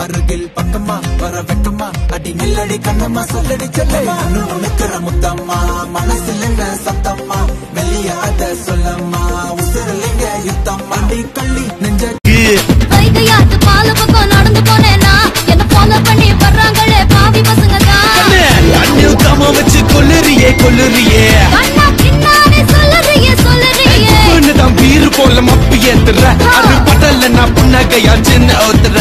அருகில் பக்கமா வர வெக்கமா அடி நில்லடி கண்ணம்மா சொல்லடி சொல்லம்மா உனக்குற முத்தம்மா மனசுலங்க சத்தம்மா வெளிய அத சொல்லம்மா உசுரலிங்க யுத்தம்மா அடி கள்ளி நெஞ்ச வைகையாத்து பால பக்கம் நடந்து போனேனா என்ன ஃபாலோ பண்ணி வர்றாங்களே பாவி பசங்க தான் அண்ணில் கம வச்சு கொல்லுறியே கொல்லுறியே கண்ணா பின்னாடி சொல்லுறியே சொல்லுறியே பொண்ணு தான் பீரு போல மப்பு ஏத்துற அது படல நான் புன்னகையா சின்ன ஓத்துற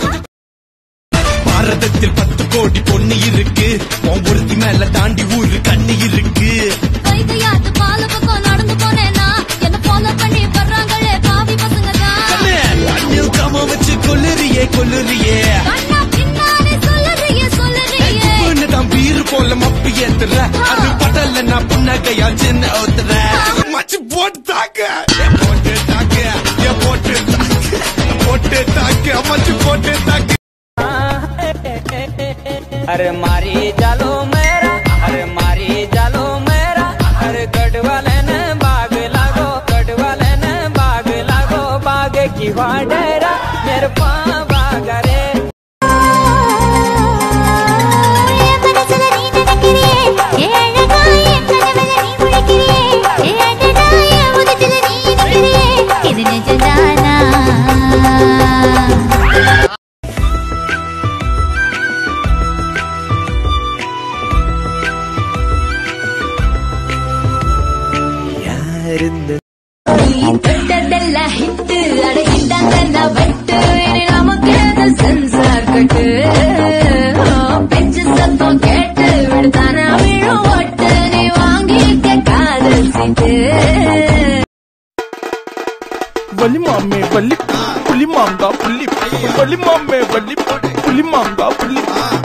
பாரதத்தில் பத்து கோடி பொண்ணு இருக்கு உன் ஒருத்தி மேல தாண்டி ஊரு கண்ணு இருக்கு வைகையாத்து பால பக்கம் நடந்து போனேனா என்ன ஃபாலோ பண்ணி வர்றாங்களே பாவி பசங்க தான் அண்ணில் கம வச்சு கொல்லுறியே கொல்லுறியே கண்ணா பின்னாடி சொல்லுறியே சொல்லுறியே பொண்ணு தான் பீரு போல மப்பு ஏத்துற அது படல நான் புன்னகையா சின்ன ஓத்துற மச்சு போட்டு தாக்க ஏ போட்டு தாக்க ஏ போட்டு தாக்க போட்டு தாக்க மச்சு போட்டு தாக்க अरे मारी जालो मेरा अरे मारी जालो मेरा अरे गढ़वाले ने बाग लागो गढ़वाले ने बाग लागो बाग की वाडेरा मेरे पा बाग रे இது நிஜம்தானா தொட்டதெல்லாம் ஹிட்டு அட ஹிட்டாங்கெல்லாம் வெட்டு இனி நமக்கு சென்சார் கட்டு பெஞ்சு சத்தம் கேட்டு விடுதானா விழும் ஒட்டு நீ வாங்கிக்க காதல் சீட்டு வலி மாமே வலி புலி மாங்கா புலி வலி மாமே வலி புலி மாங்கா புலி